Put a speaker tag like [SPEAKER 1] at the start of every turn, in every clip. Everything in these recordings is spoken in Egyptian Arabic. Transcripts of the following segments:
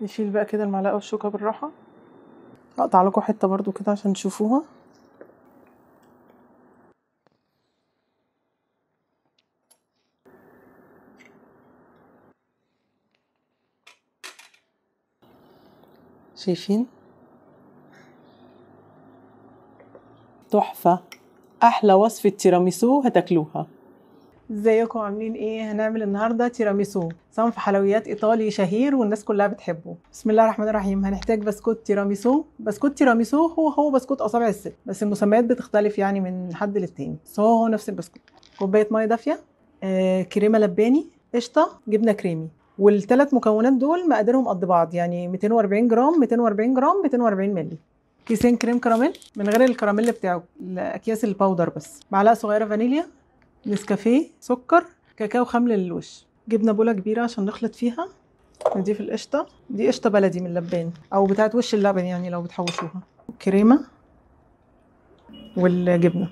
[SPEAKER 1] نشيل بقى كده المعلقة والشوكة بالراحة اقطع لكم حتة برضو كده عشان تشوفوها شايفين تحفة أحلى وصفة تيراميسو هتاكلوها ازيكم عاملين ايه هنعمل النهارده تيراميسو صنف حلويات ايطالي شهير والناس كلها بتحبه بسم الله الرحمن الرحيم هنحتاج بسكوت تيراميسو بسكوت تيراميسو هو هو بسكوت اصابع الست بس المسميات بتختلف يعني من حد للتاني بس هو هو نفس البسكوت كوبايه ميه دافيه آه كريمه لباني قشطه جبنه كريمي والثلاث مكونات دول مقاديرهم قد بعض يعني 240 جرام 240 جرام 240 مللي كيسين كريم كراميل من غير الكراميل بتاعه الاكياس الباودر بس معلقه صغيره فانيليا نسكافيه سكر كاكاو خام للوش جبنه بوله كبيره عشان نخلط فيها نضيف القشطه دي قشطه بلدي من اللبان او بتاعت وش اللبن يعني لو بتحوشوها كريمه والجبنه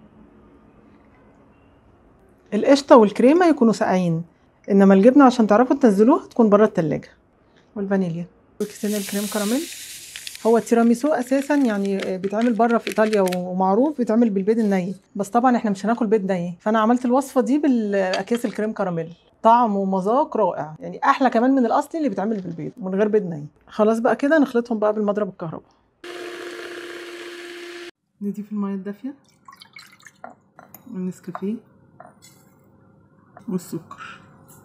[SPEAKER 1] القشطه والكريمه يكونوا ساقعين انما الجبنه عشان تعرفوا تنزلوها تكون بره التلاجة والفانيليا وكيسين الكريم كراميل هو التيراميسو اساسا يعني بيتعمل بره في ايطاليا ومعروف بيتعمل بالبيض الني بس طبعا احنا مش هناكل بيض ني فانا عملت الوصفه دي بالاكياس الكريم كراميل طعم ومذاق رائع يعني احلى كمان من الاصلي اللي بيتعمل بالبيض من غير بيض ني خلاص بقى كده نخلطهم بقى بالمضرب الكهرباء نضيف الميه الدافيه والنسكافيه والسكر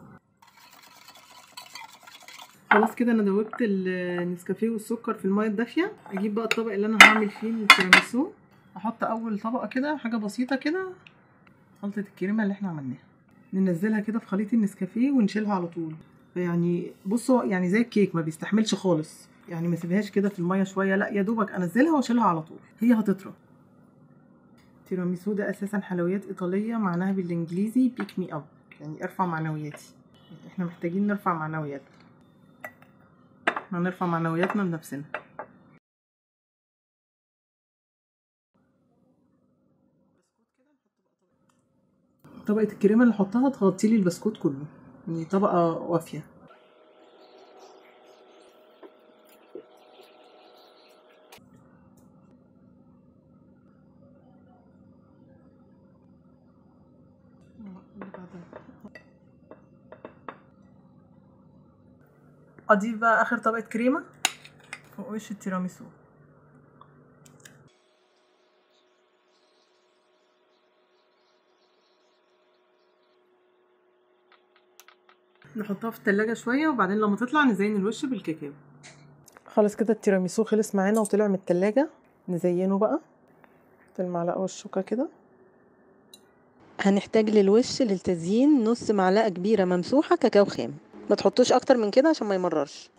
[SPEAKER 1] خلاص كده انا دوبت النسكافيه والسكر في الميه الدافيه اجيب بقى الطبق اللي انا هعمل فيه التيراميسو احط اول طبقه كده حاجه بسيطه كده خلطه الكريمه اللي احنا عملناها ننزلها كده في خليط النسكافيه ونشيلها على طول يعني بصوا يعني زي الكيك ما بيستحملش خالص يعني ما سيبهاش كده في الميه شويه لا يا دوبك انزلها واشيلها على طول هي هتطرى التيراميسو ده اساسا حلويات ايطاليه معناها بالانجليزي بيك مي اب يعني ارفع معنوياتي احنا محتاجين نرفع معنوياتنا هنرفع معنوياتنا بنفسنا طبقة الكريمة اللي احطها تغطي لي البسكوت كله يعني طبقة وافية اضيف بقى اخر طبقه كريمه فوق وش التيراميسو نحطها في التلاجة شوية وبعدين لما تطلع نزين الوش بالكاكاو خلاص كده التيراميسو خلص معانا وطلع من التلاجة نزينه بقى المعلقة والشوكة كده
[SPEAKER 2] هنحتاج للوش للتزيين نص معلقة كبيرة ممسوحة كاكاو خام ما تحطوش اكتر من كده عشان ما يمررش